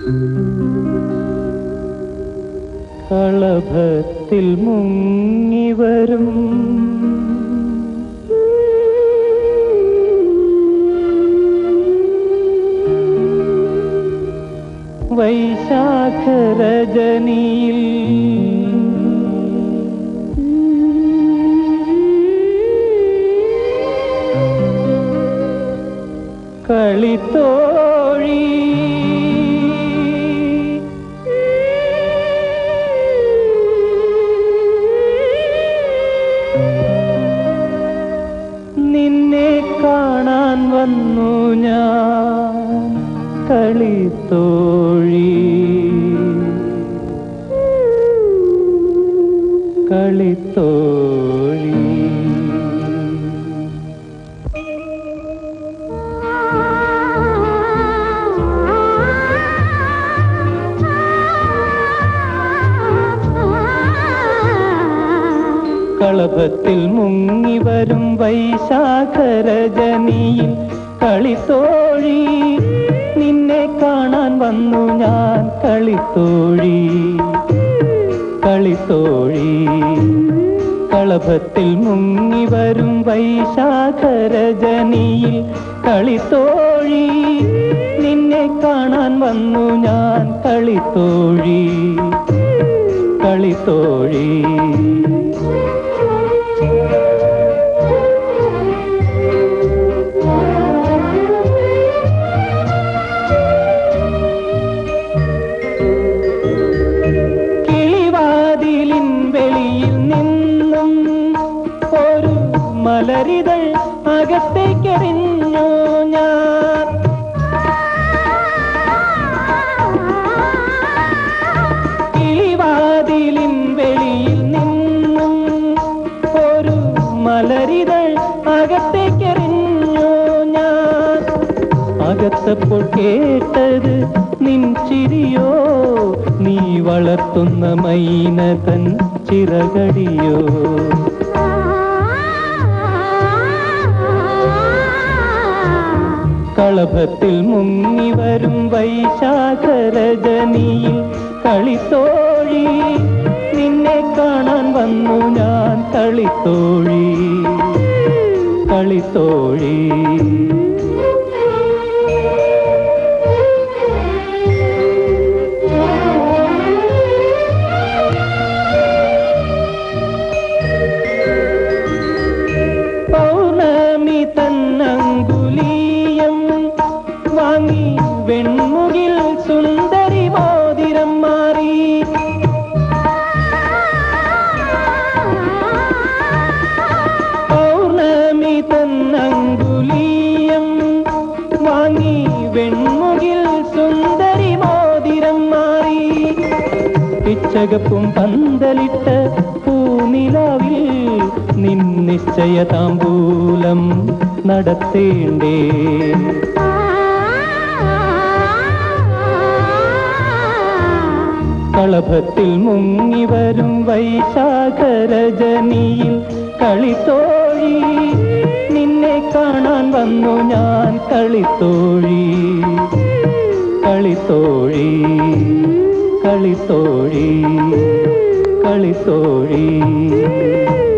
കളഭത്തിൽ മുങ്ങിവരും വൈശാഖരജനിയിൽ കളിത്തോഴി നിന്നെ കാണാൻ വന്നു ഞാൻ കളിത്തോഴി കളിത്തോഴി കളഭത്തിൽ മുങ്ങിവരും വൈശാഖരജനിയിൽ കളിത്തോഴി നിന്നെ കാണാൻ വന്നു ഞാൻ കളിത്തോഴി കളിത്തോഴി കളഭത്തിൽ മുങ്ങിവരും വൈശാഖരജനിയിൽ കളിത്തോഴി നിന്നെ കാണാൻ വന്നു ഞാൻ കളിത്തോഴി കളിത്തോഴി കിളിവാതിലിൻ വെളിയിൽ നിന്നും ഒരു മലരിതൾ അകത്തേക്കെറിഞ്ഞു ഞാൻ കിളിവാതിലിൻ വെളിയിൽ നിന്നും ഒരു മലരിതൾ അകത്തേക്കെറിഞ്ഞു ഞാൻ അകത്തപ്പോൾ കേട്ടത് നിൻ ചിരിയോ നീ വളർത്തുന്ന മൈനതൻ ചിറകടിയോ കളഭത്തിൽ മുങ്ങിവരും വൈശാഖരജനിയിൽ കളിത്തോഴി നിന്നെ കാണാൻ വന്നു ഞാൻ കളിത്തോഴി കളിത്തോഴി പൗർണമി തന്നങ്കുലീയം വാങ്ങി വെൺമുകിൽ സുന്ദരി മോതിരം മാറി പൗർണമി തന്നങ്കുലീയം വാങ്ങി വെൺമുകിൽ സുന്ദരി മോതിരം മാറി പിച്ചകപ്പും പന്തലിട്ട പൂനിലാവിൽ നിൻ നിശ്ചയ താമ്പൂലം നടത്തേണ്ടേ കളഭത്തിൽ മുങ്ങിവരും വൈശാഖരജനിയിൽ കളിത്തോഴി നിന്നെ കാണാൻ വന്നു ഞാൻ കളിത്തോഴി കളിത്തോഴി കളിത്തോഴി കളിത്തോഴി